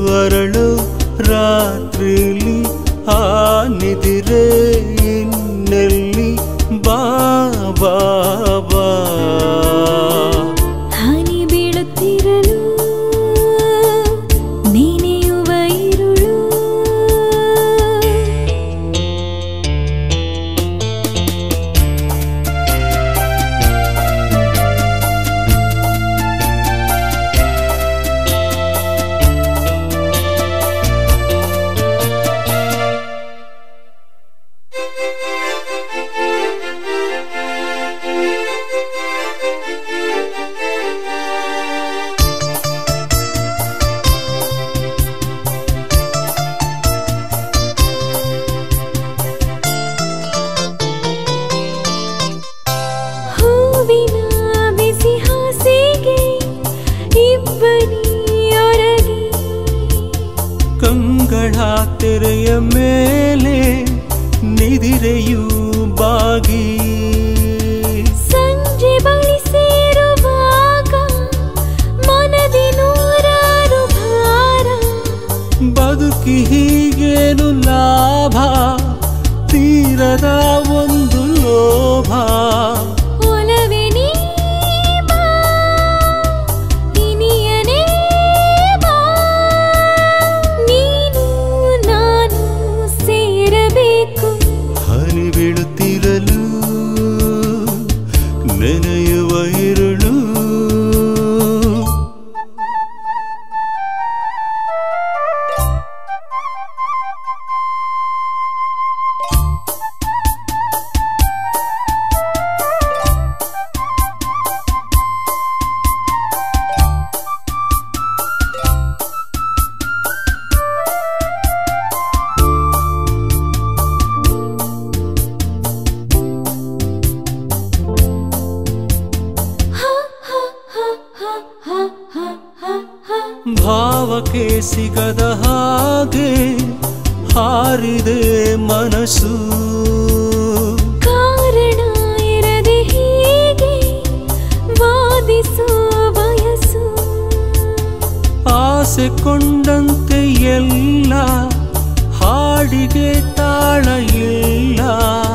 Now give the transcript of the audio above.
ಅರಳು ರಾತ್ರಿಲಿ ಆ ನಿದಿರೆ ಇನ್ನೆಲ್ಲಿ ಬಾ ಬಾ ಬಾ ಹನಿ ಬೀಳುತ್ತಿರಲು ನೆನೆಯುವ ಇರುಳು ಹೂವಿನ ಬಿಸಿ ಹಾಸಿಗೆ ಇಬ್ಬನಿಯೊರಗಿ ಕಂಗಳ ತೆರೆಯ ಮೇಲೆ ನಿದಿರೆಯೂ ಬಾಗಿ ಸಂಜೆ ಬಳಿ ಸೇರುವಾಗ ಮನದಿ ನೂರಾರು ಭಾರ ಬದುಕಿ ಹೀಗೇನು ಲಾಭ ತೀರದ ಒಂದು ಲೋಭ ಒಲವೆ ನೀ ಬಾ, ಇನಿಯನೇ ಬಾ. ನೀನು ನಾನು ಸೇರಬೇಕು ಹನಿ ಬೀಳುತ್ತಿರಲು ನೆನೆಯುವ ಇರುಳು ಹ, ಹ, ಹ, ಹ, ಹ, ಹ, ಹ, ಹ. ಭಾವಕ್ಕೆ ಸಿಗದ ಹಾಗೆ ಹಾರಿದೆ ಮನಸ್ಸು ಕಾರಣ ಇರದೆ ಹೀಗೆ ವಾದಿಸುವ ಬಯಸು ಆಸೆ ಕೊಂಡಂತೆ ಎಲ್ಲ ಹಾಡಿಗೆ ತಾಳ ಇಲ್ಲ